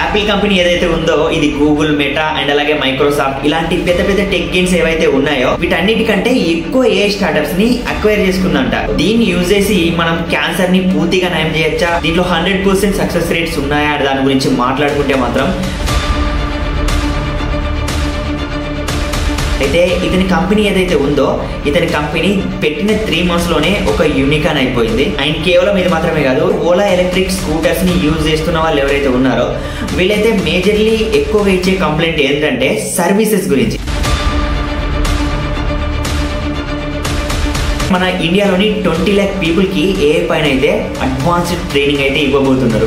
Apple company ఏదైతే ఉందో ఇది గూగుల్ మెటా అండ్ అలాగే మైక్రోసాఫ్ట్ ఇలాంటి పెద్ద పెద్ద టెక్ గేమ్స్ ఏవైతే ఉన్నాయో వీటన్నిటికంటే ఎక్కువ ఏ స్టార్టప్స్ ని అక్వైర్ చేసుకుందంట దీన్ని యూజ్ చేసి మనం క్యాన్సర్ ని పూర్తిగా నయం చేయొచ్చా దీంట్లో హండ్రెడ్ పర్సెంట్ సక్సెస్ రేట్స్ ఉన్నాయా అనే దాని గురించి మాట్లాడుకుంటే మాత్రం అయితే ఇతని కంపెనీ ఏదైతే ఉందో ఇతని కంపెనీ పెట్టిన త్రీ మంత్స్ లోనే ఒక యూనికాన్ అయిపోయింది అండ్ కేవలం ఇది మాత్రమే కాదు ఓలా ఎలక్ట్రిక్ స్కూటర్స్ ని యూజ్ చేస్తున్న వాళ్ళు ఎవరైతే ఉన్నారో వీళ్ళైతే మేజర్లీ ఎక్కువగా ఇచ్చే కంప్లైంట్ ఏంటంటే సర్వీసెస్ గురించి మన ఇండియాలోని ట్వంటీ ల్యాక్ పీపుల్ కి ఏ పైన అయితే అడ్వాన్స్డ్ ట్రైనింగ్ అయితే ఇవ్వబోతున్నారు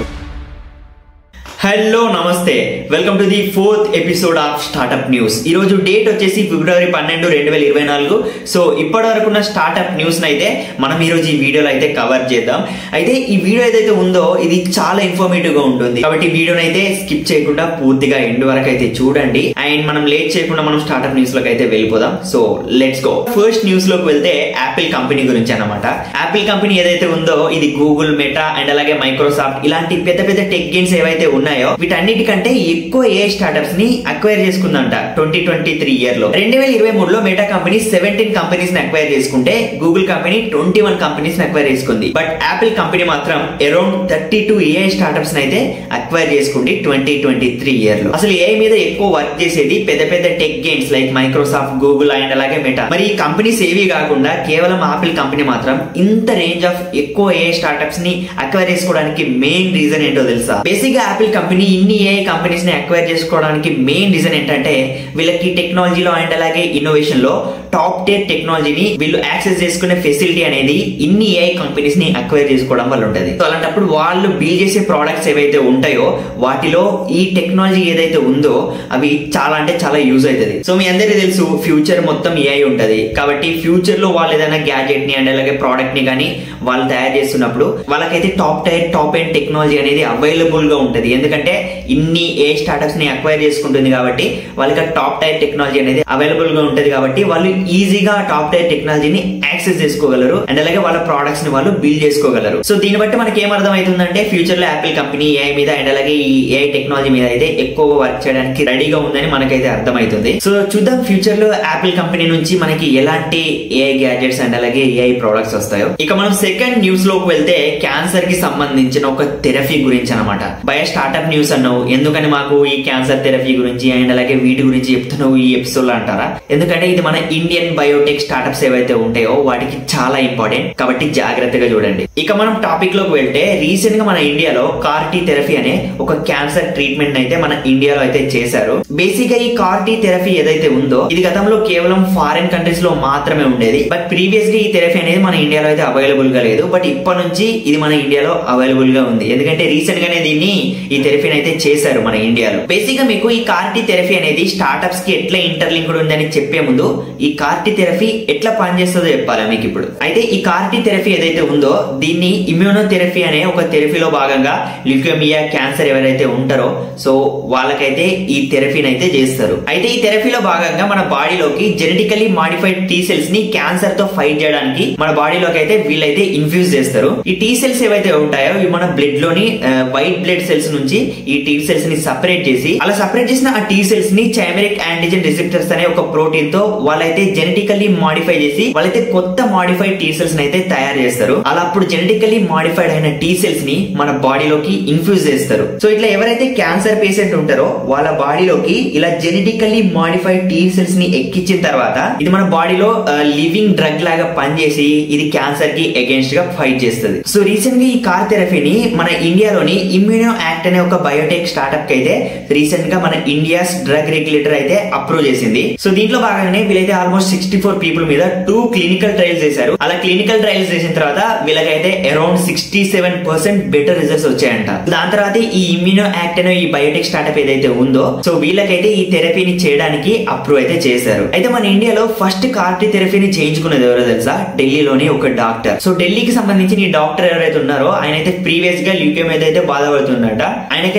హలో నమస్తే welcome to the fourth episode of startup news ఈ రోజు డేట్ వచ్చేసి ఫిబ్రవరి పన్నెండు రెండు వేల ఇరవై నాలుగు సో ఇప్పటి వరకు ఉన్న స్టార్ట్అప్ న్యూస్ అయితే మనం ఈ రోజు ఈ వీడియోలో అయితే కవర్ చేద్దాం అయితే ఈ వీడియో ఏదైతే ఉందో ఇది చాలా ఇన్ఫర్మేటివ్ గా ఉంటుంది కాబట్టి వీడియోని అయితే స్కిప్ చేయకుండా పూర్తిగా ఎండ్ వరకు అయితే చూడండి అండ్ మనం లేట్ చేయకుండా మనం స్టార్ట్అప్ న్యూస్ లోకి అయితే వెళ్ళిపోదాం so let's go first news లోకి వెళ్తే యాపిల్ కంపెనీ గురించి అన్నమాట యాపిల్ కంపెనీ ఏదైతే ఉందో ఇది గూగుల్ మెటా అండ్ అలాగే మైక్రోసాఫ్ట్ ఇలాంటి పెద్ద పెద్ద టెక్ గేమ్స్ ఏవైతే ఉన్నాయో వీటన్నిటికంటే ఎక్కువ ఏ స్టార్టప్స్ ని అక్వైర్ చేసుకుందంట ట్వంటీ ట్వంటీ త్రీ ఇయర్ లో రెండు వేల ఇరవై మూడులో మెటా కంపెనీ సెవెంటీన్ కంపెనీస్ ని అక్వైర్ చేసుకుంటే Google company twenty one companies ని అక్వైర్ చేసుకుంది బట్ యాపిల్ కంపెనీ మాత్రం around thirty two AI startups అయితే అక్వైర్ చేసుకుంది ట్వంటీ ట్వంటీ త్రీ ఇయర్ లో అసలు ఏఐ మీద ఎక్కువ వర్క్ చేసేది పెద్ద పెద్ద tech games like Microsoft Google and అలాగే మెటా మరి ఈ కంపెనీస్ ఏవి కాకుండా కేవలం ఆపిల్ కంపెనీ మాత్రం ఇంత రేంజ్ ఆఫ్ ఎక్కువ ఏ స్టార్టప్స్ ని అక్వైర్ చేసుకోవడానికి మెయిన్ రీజన్ ఏంటో తెలుసా బేసిక్ గా ఆపిల్ కంపెనీ ఇన్ని ఏఐ కంపెనీస్ ని అక్వైర్ చేసుకోవడానికి మెయిన్ రీజన్ ఏంటంటే వీళ్ళకి టెక్నాలజీలో అండ్ అలాగే ఇన్నోవేషన్ లో టాప్ టేర్ టెక్నాలజీని వీళ్ళు యాక్సెస్ చేసుకునే ఫెసిలిటీ అనేది ఇన్ని ఏఐ కంపెనీస్ ని అక్వైర్ చేసుకోవడం వల్ల ఉంటది సో అలాంటప్పుడు వాళ్ళు బిల్డ్ చేసే ప్రోడక్ట్స్ ఏవైతే ఉంటాయో వాటిలో ఈ టెక్నాలజీ ఏదైతే ఉందో అవి చాలా అంటే చాలా యూజ్ అవుతుంది సో మీ అందరికీ తెలుసు ఫ్యూచర్ మొత్తం ఏఐ ఉంటది కాబట్టి ఫ్యూచర్ లో వాళ్ళు ఏదైనా గ్యాజెట్ ని అండ్ అలాగే ప్రోడక్ట్ ని కానీ వాళ్ళు తయారు చేస్తున్నప్పుడు వాళ్ళకైతే top tier top end technology అనేది అవైలబుల్ గా ఉంటది ఎందుకంటే ఇన్ని ఏ స్టార్టప్స్ ని అక్వైర్ చేసుకుంటుంది కాబట్టి వాళ్ళకి టాప్ టైర్ టెక్నాలజీ అనేది అవైలబుల్ గా ఉంటది కాబట్టి వాళ్ళు ఈజీగా టాప్ టైర్ టెక్నాలజీని యాక్సెస్ చేసుకోగలరు అండ్ అలాగే వాళ్ళ ప్రోడక్ట్స్ ని వాళ్ళు బిల్డ్ చేసుకోగలరు సో దీన్ని బట్టి మనకి ఏం అర్థం అవుతుందంటే ఫ్యూచర్ లో యాపిల్ కంపెనీ ఏఐ మీద అండ్ అలాగే ఈ ఏఐ టెక్నాలజీ మీద అయితే ఎక్కువగా వర్క్ చేయడానికి రెడీగా ఉందని మనకైతే అర్థమవుతుంది సో చూద్దాం ఫ్యూచర్ లో యాపిల్ కంపెనీ నుంచి మనకి ఎలాంటి ఏఐ గ్యాజెట్స్ అండ్ అలాగే ఏఐ ప్రోడక్ట్స్ వస్తాయో ఇక మనం సెకండ్ న్యూస్ లోకి వెళ్తే క్యాన్సర్ కి సంబంధించిన ఒక థెరపీ గురించి అనమాట బయ స్టార్ట్అప్ న్యూస్ అన్నావు ఎందుకని మాకు ఈ క్యాన్సర్ థెరపీ గురించి అండ్ అలాగే వీటి గురించి చెప్తున్నావు ఈ ఎపిసోడ్ అంటారా ఎందుకంటే ఇది మన ఇండియన్ బయోటెక్ స్టార్ట్అప్స్ ఏవైతే ఉంటాయో వాటికి చాలా ఇంపార్టెంట్ కాబట్టి జాగ్రత్తగా చూడండి ఇక మనం టాపిక్ లోకి వెళ్తే రీసెంట్ గా మన ఇండియాలో కార్టీ థెరపీ అనే ఒక క్యాన్సర్ ట్రీట్మెంట్ అయితే మన ఇండియాలో అయితే చేశారు బేసిక్ గా ఈ కార్టీ థెరపీ ఏదైతే ఉందో ఇది గతంలో కేవలం ఫారిన్ కంట్రీస్ లో మాత్రమే ఉండేది బట్ ప్రీవియస్ గా ఈ థెరపీ అనేది మన ఇండియాలో అయితే అవైలబుల్ గా లేదు బట్ ఇప్పటి నుంచి ఇది మన ఇండియాలో అవైలబుల్ గా ఉంది ఎందుకంటే రీసెంట్ గానే దీన్ని ఈ థెరపీని అయితే చేశారు మన ఇండియాలో బేసిక్ గా మీకు ఈ కార్టీ థెరపీ అనేది స్టార్ట్అప్స్ కి ఎట్లా ఇంటర్లింక్డ్ ఉందని చెప్పే ముందు ఈ కార్టీ థెరపీ ఎట్లా పనిచేస్తుందో చెప్పాలా మీకు ఇప్పుడు అయితే ఈ కార్టీ థెరపీ ఏదైతే ఉందో దీన్ని ఇమ్యూనోథెరపీ అనే ఒక థెరపీలో భాగంగా ల్యూకేమియా క్యాన్సర్ ఎవరైతే ఉంటారో సో వాళ్ళకైతే ఈ థెరపీని అయితే చేస్తారు అయితే ఈ థెరపీలో భాగంగా మన బాడీలోకి జెనెటికలీ మాడిఫైడ్ టీ సెల్స్ ని క్యాన్సర్ తో ఫైట్ చేయడానికి మన బాడీలోకి అయితే వీళ్ళైతే ఇన్ఫ్యూజ్ చేస్తారు ఈ టీ సెల్స్ ఏవైతే ఉంటాయో ఇవి మన బ్లడ్ లోని వైట్ బ్లడ్ సెల్స్ నుంచి ఈ టీ సెల్స్ ని సపరేట్ చేసి అలా సపరేట్ చేసిన ఆ టీ సెల్స్ ని చైమెరిక్ యాంటిజెన్ రిసెప్టర్స్ అనే ఒక ప్రోటీన్ తో వాళ్ళైతే జెనెటికల్లీ మాడిఫై చేసి వాళ్ళైతే కొత్త మాడిఫైడ్ టీ సెల్స్ అయితే తయారు చేస్తారు అలా అప్పుడు జెనెటికల్లీ మాడిఫైడ్ అయిన టీ సెల్స్ ని మన బాడీలోకి ఇన్ఫ్యూజ్ చేస్తారు సో ఇట్లా ఎవరైతే క్యాన్సర్ పేషెంట్ ఉంటారో వాళ్ళ బాడీలోకి ఇలా జెనెటికల్లీ మాడిఫైడ్ టీ సెల్స్ ని ఎక్కించిన తర్వాత ఇది మన బాడీలో లివింగ్ డ్రగ్ లాగా పనిచేసి ఇది క్యాన్సర్ కి అగేన్స్ట్ గా ఫైట్ చేస్తుంది సో రీసెంట్ గా ఈ కార్ థెరపీని మన ఇండియాలోని ఇమ్యూనో యాక్ట్ అనే ఒక బయోటెక్ స్టార్ట్అప్ కి అయితే రీసెంట్ గా మన ఇండియాస్ డ్రగ్ రెగ్యులేటర్ అయితే అప్రూవ్ చేసింది సో దీంట్లో భాగంగానే వీళ్ళైతే ఆల్మోస్ట్ సిక్స్టీ ఫోర్ పీపుల్ మీద టూ క్లినికల్ ట్రయల్స్ చేశారు అలా క్లినికల్ ట్రయల్స్ చేసిన తర్వాత వీళ్ళకైతే around sixty seven percent better results వచ్చాయంట దాని తర్వాత ఈ ఇమ్యూనో యాక్ట్ అనే ఈ బయోటెక్ స్టార్ట్అప్ ఏదైతే ఉందో సో వీళ్ళకైతే ఈ థెరపీని చేయడానికి అప్రూవ్ అయితే చేశారు అయితే మన ఇండియాలో ఫస్ట్ కార్టీ థెరపీని చేయించుకున్నది ఎవరో తెలుసా ఢిల్లీలోని ఒక డాక్టర్ సో ఢిల్లీకి సంబంధించిన ఈ డాక్టర్ ఎవరైతే ఉన్నారో ఆయన అయితే ప్రీవియస్ గా ల్యూకేమ్ అయితే బాధపడుతున్నాడ ఆయనకైతే మన ఇండియాలో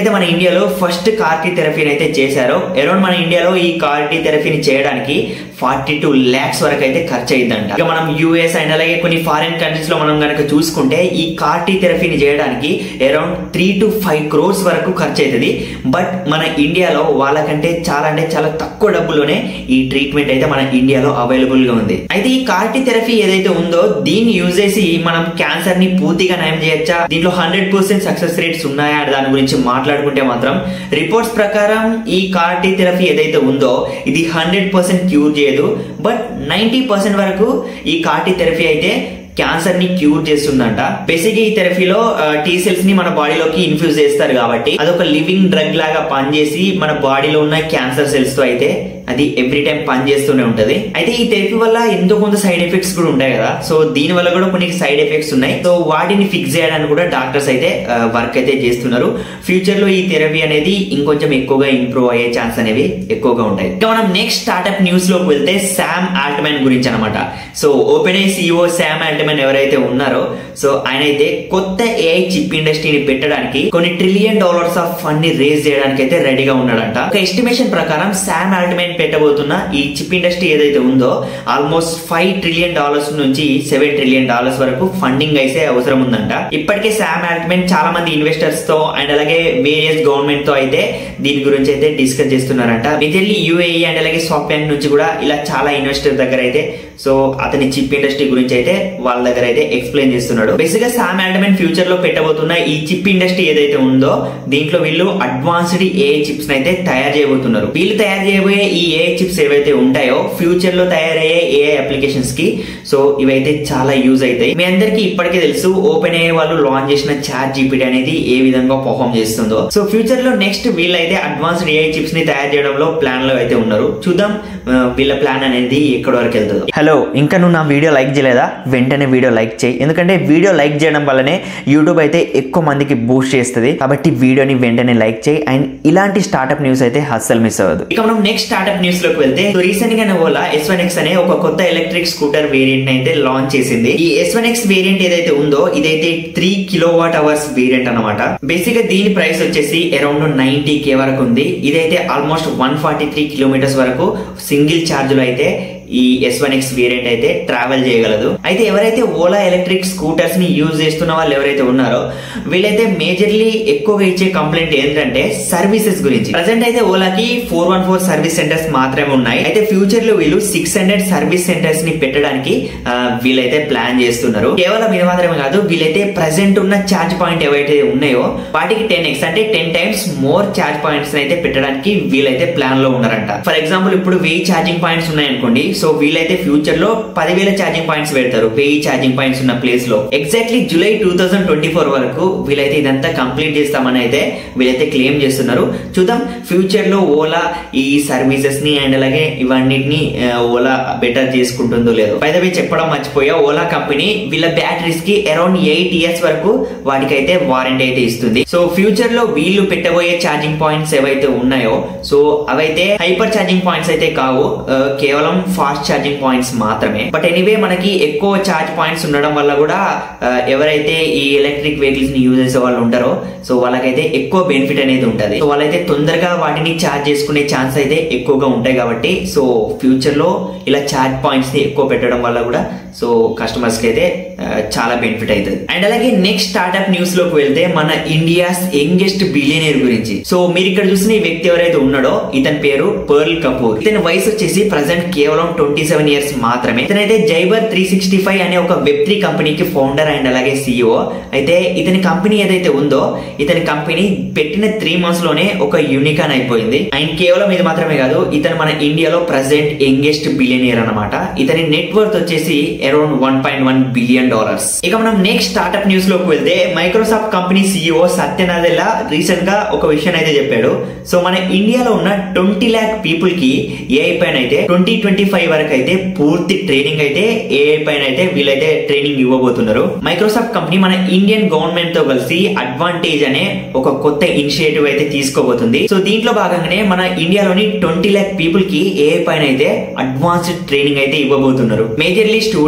ఇండియాలో ఫస్ట్ కార్టీ థెరపీని అయితే చేశారో అరౌండ్ మన ఇండియాలో ఈ కార్టీ థెరపీని చేయడానికి ఫార్టీ టూ ల్యాక్స్ వరకు అయితే ఖర్చు అయిందంట ఇక మనం యూఎస్ అండ్ అలాగే కొన్ని ఫారిన్ కంట్రీస్ లో మనం కనుక చూసుకుంటే ఈ కార్టీ థెరపీని చేయడానికి around three to five crores వరకు ఖర్చు అవుతుంది బట్ మన ఇండియాలో వాళ్ళకంటే చాలా అంటే చాలా తక్కువ డబ్బులోనే ఈ ట్రీట్మెంట్ అయితే మన ఇండియాలో అవైలబుల్ గా ఉంది అయితే ఈ కార్టీ థెరపీ ఏదైతే ఉందో దీన్ని యూజ్ చేసి మనం క్యాన్సర్ ని పూర్తిగా నయం చేయొచ్చా దీంట్లో హండ్రెడ్ పర్సెంట్ సక్సెస్ రేట్స్ ఉన్నాయా అనే దాని గురించి మాట్లాడుకుంటే మాత్రం రిపోర్ట్స్ ప్రకారం ఈ కార్టీ థెరపీ ఏదైతే ఉందో ఇది హండ్రెడ్ పర్సెంట్ క్యూర్ చేయదు బట్ నైన్టీ పర్సెంట్ వరకు ఈ కార్టీ థెరపీ అయితే క్యాన్సర్ ని క్యూర్ చేస్తుందంట బేసిక్ ఈ థెరపీలో టీ సెల్స్ ని మన బాడీలోకి ఇన్ఫ్యూజ్ చేస్తారు కాబట్టి అదొక లివింగ్ డ్రగ్ లాగా పనిచేసి మన బాడీలో ఉన్న క్యాన్సర్ సెల్స్ తో అయితే అది ఎవ్రీ టైం పనిచేస్తూనే ఉంటది అయితే ఈ థెరపీ వల్ల ఎంతో కొంత సైడ్ ఎఫెక్ట్స్ కూడా ఉంటాయి కదా సో దీని వల్ల కూడా కొన్ని సైడ్ ఎఫెక్ట్స్ ఉన్నాయి సో వాటిని ఫిక్స్ చేయడానికి కూడా డాక్టర్స్ అయితే వర్క్ అయితే చేస్తున్నారు ఫ్యూచర్ లో ఈ థెరపీ అనేది ఇంకొంచెం ఎక్కువగా ఇంప్రూవ్ అయ్యే ఛాన్స్ అనేవి ఎక్కువగా ఉంటాయి ఇక మనం నెక్స్ట్ స్టార్ట్అప్ న్యూస్ లోకి వెళ్తే శామ్ ఆల్టమెన్ గురించి అనమాట so OpenAI CEO Sam Altman ఎవరైతే ఉన్నారో సో ఆయన అయితే కొత్త ఏఐ చిప్ ఇండస్ట్రీని పెట్టడానికి కొన్ని ట్రిలియన్ డాలర్స్ ఆఫ్ ఫండ్ ని రేజ్ చేయడానికి అయితే రెడీగా ఉన్నాడంట ఒక ఎస్టిమేషన్ ప్రకారం శామ్ ఆల్టమెన్ పెట్టబోతున్న ఈ చిప్ ఇండస్ట్రీ ఏదైతే ఉందో ఆల్మోస్ట్ ఫైవ్ ట్రిలియన్ డాలర్స్ నుంచి సెవెన్ ట్రిలియన్ డాలర్స్ వరకు ఫండింగ్ అయితే అవసరం ఉందంట ఇప్పటికే శామ్ ఆల్టమెన్ చాలా మంది ఇన్వెస్టర్స్ తో అండ్ అలాగే వేరియస్ గవర్నమెంట్ తో అయితే దీని గురించి అయితే డిస్కస్ చేస్తున్నారంట మేజర్లీ యూఏఈ అండ్ అలాగే సాఫ్ట్ బ్యాంక్ నుంచి కూడా ఇలా చాలా ఇన్వెస్టర్ దగ్గర అయితే సో అతని చిప్ ఇండస్ట్రీ గురించి అయితే వాళ్ళ దగ్గర అయితే ఎక్స్ప్లెయిన్ చేస్తున్నాడు బేసిక్ గా సామ్ ఆల్టమెన్ ఫ్యూచర్ లో పెట్టబోతున్న ఈ చిప్ ఇండస్ట్రీ ఏదైతే ఉందో దీంట్లో వీళ్ళు అడ్వాన్స్డ్ ఏఐ చిప్స్ అయితే తయారు చేయబోతున్నారు వీళ్ళు తయారు చేయబోయే ఈ ఏఐ చిప్స్ ఏవైతే ఉంటాయో ఫ్యూచర్ లో తయారయ్యే ఏఐ అప్లికేషన్స్ కి సో ఇవైతే చాలా యూజ్ అవుతాయి మీ అందరికి ఇప్పటికే తెలుసు ఓపెన్ ఏఐ వాళ్ళు లాంచ్ చేసిన చాట్ జీపీటీ అనేది ఏ విధంగా పర్ఫామ్ చేస్తుందో సో ఫ్యూచర్ లో నెక్స్ట్ వీళ్ళైతే అడ్వాన్స్డ్ ఏఐ చిప్స్ ని తయారు చేయడంలో ప్లాన్ లో అయితే ఉన్నారు చూద్దాం వీళ్ళ ప్లాన్ అనేది ఎక్కడి వరకు వెళ్తుందో హలో ఇంకా నువ్వు నా వీడియో లైక్ చేయలేదా వెంటనే వీడియో లైక్ చేయి ఎందుకంటే వీడియో లైక్ చేయడం వల్లనే యూట్యూబ్ అయితే ఎక్కువ మందికి బూస్ట్ చేస్తుంది కాబట్టి వీడియోని వెంటనే లైక్ చేయి అండ్ ఇలాంటి స్టార్ట్అప్ న్యూస్ అయితే అస్సలు మిస్ అవ్వదు ఇక మనం నెక్స్ట్ స్టార్ట్అప్ న్యూస్ లోకి వెళ్తే రీసెంట్ గా ఓలా ఎస్ వన్ ఎక్స్ అనే ఒక కొత్త ఎలక్ట్రిక్ స్కూటర్ వేరియంట్ అయితే లాంచ్ చేసింది ఈ ఎస్ వన్ ఎక్స్ వేరియంట్ ఏదైతే ఉందో ఇదైతే three kilowatt hours variant అనమాట బేసిక్ గా దీని ప్రైస్ వచ్చేసి అరౌండ్ నైన్టీ కే వరకు ఉంది ఇదైతే almost one forty three kilometres వరకు సింగిల్ ఛార్జ్ లో అయితే ఈ ఎస్ వన్ ఎక్స్ వేరియంట్ అయితే ట్రావెల్ చేయగలదు అయితే ఎవరైతే ఓలా ఎలక్ట్రిక్ స్కూటర్స్ ని యూజ్ చేస్తున్న వాళ్ళు ఎవరైతే ఉన్నారో వీళ్ళైతే మేజర్లీ ఎక్కువగా ఇచ్చే కంప్లైంట్ ఏంటంటే సర్వీసెస్ గురించి ప్రజెంట్ అయితే ఓలాకి four one four service centres మాత్రమే ఉన్నాయి అయితే ఫ్యూచర్ లో వీళ్ళు సిక్స్ హండ్రెడ్ సర్వీస్ సెంటర్స్ ని పెట్టడానికి వీళ్ళైతే ప్లాన్ చేస్తున్నారు కేవలం ఇది మాత్రమే కాదు వీళ్ళైతే ప్రజెంట్ ఉన్న ఛార్జ్ పాయింట్ ఏవైతే ఉన్నాయో వాటికి టెన్ ఎక్స్ అంటే ten times more charge points అయితే పెట్టడానికి వీళ్ళైతే ప్లాన్ లో ఉన్నారంట ఫర్ ఎగ్జాంపుల్ ఇప్పుడు వెయ్యి ఛార్జింగ్ పాయింట్స్ ఉన్నాయనుకోండి సో వీళ్ళైతే ఫ్యూచర్ లో పదివేల ఛార్జింగ్ పాయింట్స్ పెడతారు వెయ్యి ఛార్జింగ్ పాయింట్స్ ఉన్న ప్లేస్ లో exactly July two thousand twenty four వరకు వీళ్ళైతే ఇదంతా కంప్లీట్ చేస్తామని అయితే వీళ్ళైతే క్లెయిమ్ చేస్తున్నారు చూద్దాం ఫ్యూచర్ లో ఓలా ఈ సర్వీసెస్ ని అండ్ అలాగే ఇవన్నిటిని ఓలా బెటర్ చేసుకుంటుందో లేదో పైదవి చెప్పడం మర్చిపోయా ఓలా కంపెనీ వీళ్ళ బ్యాటరీస్ కి అరౌండ్ ఎయిట్ ఇయర్స్ వరకు వాటికైతే వారంటీ అయితే ఇస్తుంది సో ఫ్యూచర్ లో వీళ్ళు పెట్టబోయే ఛార్జింగ్ పాయింట్స్ ఏవైతే ఉన్నాయో సో అవైతే హైపర్ ఛార్జింగ్ పాయింట్స్ అయితే కావు కేవలం ఫాస్ట్ ఛార్జింగ్ పాయింట్స్ మాత్రమే బట్ ఎనీవే మనకి ఎక్కువ ఛార్జ్ పాయింట్స్ ఉండడం వల్ల కూడా ఎవరైతే ఈ ఎలక్ట్రిక్ వెహికల్స్ ని యూజ్ చేసే వాళ్ళు ఉంటారో సో వాళ్ళకైతే ఎక్కువ బెనిఫిట్ అనేది ఉంటుంది సో వాళ్ళైతే తొందరగా వాటిని ఛార్జ్ చేసుకునే ఛాన్స్ అయితే ఎక్కువగా ఉంటాయి కాబట్టి సో ఫ్యూచర్ లో ఇలా ఛార్జ్ పాయింట్స్ ని ఎక్కువ పెట్టడం వల్ల కూడా సో కస్టమర్స్ కి అయితే చాలా బెనిఫిట్ అవుతుంది అండ్ అలాగే నెక్స్ట్ స్టార్ట్అప్ న్యూస్ లోకి వెళ్తే మన ఇండియాస్ యంగెస్ట్ బిలియనర్ గురించి సో మీరు ఇక్కడ చూసిన ఈ వ్యక్తి ఎవరైతే ఉన్నాడో ఇతని పేరు పర్ల్ కపూర్ ఇతని వయసు వచ్చేసి ప్రజెంట్ కేవలం ట్వంటీ సెవెన్ ఇయర్స్ మాత్రమే ఇతనైతే జైబర్ త్రీ సిక్స్టీ ఫైవ్ అనే ఒక వెబ్ త్రీ కంపెనీకి ఫౌండర్ అండ్ అలాగే సిఇఓ అయితే ఇతని కంపెనీ ఏదైతే ఉందో ఇతని కంపెనీ పెట్టిన త్రీ మంత్స్ లోనే ఒక యూనికాన్ అయిపోయింది అండ్ కేవలం ఇది మాత్రమే కాదు ఇతను మన ఇండియాలో ప్రజెంట్ యంగెస్ట్ బిలియనియర్ అనమాట ఇతని నెట్వర్త్ వచ్చేసి around one point one billion dollars ఇక మనం నెక్స్ట్ స్టార్ట్అప్ న్యూస్ లోకి వెళ్తే Microsoft company CEO Satya Nadella recent గా ఒక విషయం అయితే చెప్పాడు సో మన ఇండియాలో ఉన్న ట్వంటీ ల్యాక్ పీపుల్ కి ఏఐ పైన అయితే ట్వంటీ ట్వంటీ ఫైవ్ వరకు అయితే పూర్తి ట్రైనింగ్ అయితే ఏఐ పైన అయితే వీళ్ళైతే ట్రైనింగ్ ఇవ్వబోతున్నారు మైక్రోసాఫ్ట్ కంపెనీ మన ఇండియన్ గవర్నమెంట్ తో కలిసి అడ్వాంటేజ్ అనే ఒక కొత్త ఇనిషియేటివ్ అయితే తీసుకోబోతుంది సో దీంట్లో భాగంగానే మన ఇండియాలోని ట్వంటీ ల్యాక్ పీపుల్ కి ఏఐ పైన అయితే అడ్వాన్స్డ్ ట్రైనింగ్ అయితే ఇవ్వబోతున్నారు majorly students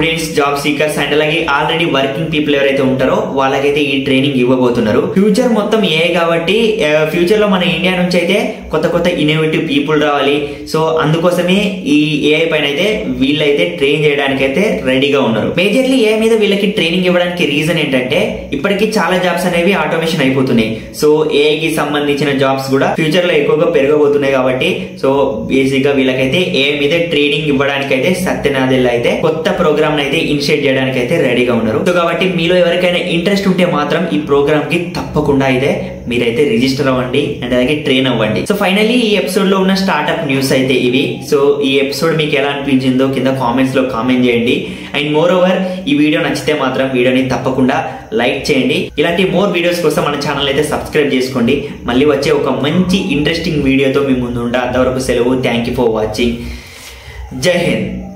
students job seekers and అలాగే ఆల్రెడీ వర్కింగ్ పీపుల్ ఎవరైతే ఉంటారో వాళ్ళకైతే ఈ ట్రైనింగ్ ఇవ్వబోతున్నారు ఫ్యూచర్ మొత్తం ఏ కాబట్టి ఫ్యూచర్ లో మన ఇండియా నుంచి అయితే కొత్త కొత్త ఇన్నోవేటివ్ పీపుల్ రావాలి సో అందుకోసమే ఈ ఏఐ పైన అయితే వీళ్ళైతే ట్రైన్ చేయడానికి అయితే రెడీగా ఉన్నారు మేజర్లీ ఏ మీద వీళ్ళకి ట్రైనింగ్ ఇవ్వడానికి రీజన్ ఏంటంటే ఇప్పటికీ చాలా జాబ్స్ అనేవి ఆటోమేషన్ అయిపోతున్నాయి సో ఏఐ కి సంబంధించిన జాబ్స్ కూడా ఫ్యూచర్ లో ఎక్కువగా పెరగబోతున్నాయి కాబట్టి సో బేసిక్ గా వీళ్ళకైతే ఏఐ మీద ట్రైనింగ్ ఇవ్వడానికి అయితే సత్యనాథెల్ అయితే కొత్త ప్రోగ్రామ్ అయితే ఇనిషియేట్ చేయడానికి అయితే రెడీగా ఉన్నారు సో కాబట్టి మీలో ఎవరికైనా ఇంట్రెస్ట్ ఉంటే మాత్రం ఈ ప్రోగ్రామ్ కి తప్పకుండా అయితే మీరైతే రిజిస్టర్ అవ్వండి అండ్ అలాగే ట్రైన్ అవ్వండి సో ఫైనల్లీ ఈ ఎపిసోడ్ లో ఉన్న స్టార్ట్అప్ న్యూస్ అయితే ఇవి సో ఈ ఎపిసోడ్ మీకు ఎలా అనిపించిందో కింద కామెంట్స్ లో కామెంట్ చేయండి అండ్ మోర్ ఓవర్ ఈ వీడియో నచ్చితే మాత్రం వీడియోని తప్పకుండా లైక్ చేయండి ఇలాంటి మోర్ వీడియోస్ కోసం మన ఛానల్ అయితే సబ్స్క్రైబ్ చేసుకోండి మళ్ళీ వచ్చే ఒక మంచి ఇంట్రెస్టింగ్ వీడియోతో మీ ముందు ఉంటా అంతవరకు సెలవు థ్యాంక్ యూ ఫర్ వాచింగ్ జై హింద్